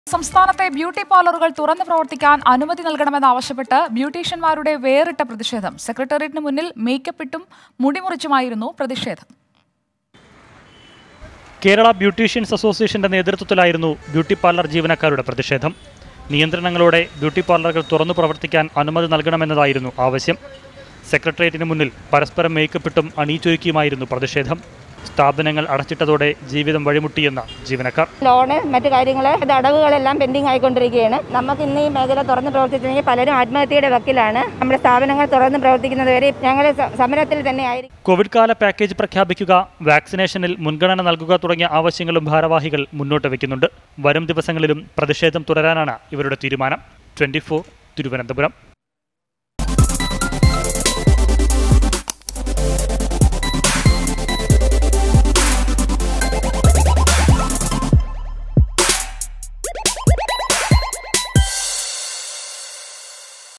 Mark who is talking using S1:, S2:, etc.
S1: സംസ്ഥാനത്തെ ബ്യൂട്ടി പാർലറുകൾ തുറന്നു പ്രവർത്തിക്കാൻ അനുമതി നൽകണമെന്നാവശ്യപ്പെട്ട് ബ്യൂട്ടീഷ്യന്മാരുടെ വേറിട്ട പ്രതിഷേധം സെക്രട്ടേറിയറ്റിന് മുന്നിൽ മേക്കപ്പ് ഇട്ടും മുടിമുറിച്ചുമായിരുന്നു പ്രതിഷേധം
S2: കേരള ബ്യൂട്ടീഷ്യൻസ് അസോസിയേഷന്റെ നേതൃത്വത്തിലായിരുന്നു ബ്യൂട്ടി പാർലർ ജീവനക്കാരുടെ പ്രതിഷേധം നിയന്ത്രണങ്ങളോടെ ബ്യൂട്ടി പാർലറുകൾ തുറന്നു പ്രവർത്തിക്കാൻ അനുമതി നൽകണമെന്നതായിരുന്നു ആവശ്യം സെക്രട്ടേറിയറ്റിന് മുന്നിൽ പരസ്പരം മേക്കപ്പിട്ടും അണിയിച്ചൊരുക്കിയുമായിരുന്നു പ്രതിഷേധം സ്ഥാപനങ്ങൾ അടച്ചിട്ടതോടെ ജീവിതം വഴിമുട്ടിയെന്ന ജീവനക്കാർ
S3: ലോണ് മറ്റു കാര്യങ്ങൾ ഇത് അടവുകളെല്ലാം പെൻഡിങ് ആയിക്കൊണ്ടിരിക്കുകയാണ് നമുക്ക് ഇന്ന് ഈ മേഖല തുറന്ന് പ്രവർത്തിച്ചില്ലെങ്കിൽ പലരും ആത്മഹത്യയുടെ വക്കിലാണ് നമ്മുടെ സ്ഥാപനങ്ങൾ തുറന്ന് പ്രവർത്തിക്കുന്നത് വരെ ഞങ്ങൾ സ- സമരത്തിൽ തന്നെ ആയിരിക്കും
S2: കോവിഡ് കാല പാക്കേജ് പ്രഖ്യാപിക്കുക വാക്സിനേഷനിൽ മുൻഗണന നൽകുക തുടങ്ങിയ ആവശ്യങ്ങളും ഭാരവാഹികൾ മുന്നോട്ട് വയ്ക്കുന്നുണ്ട് വരും ദിവസങ്ങളിലും പ്രതിഷേധം തുടരാനാണ് ഇവരുടെ തീരുമാനം ട്വന്റി തിരുവനന്തപുരം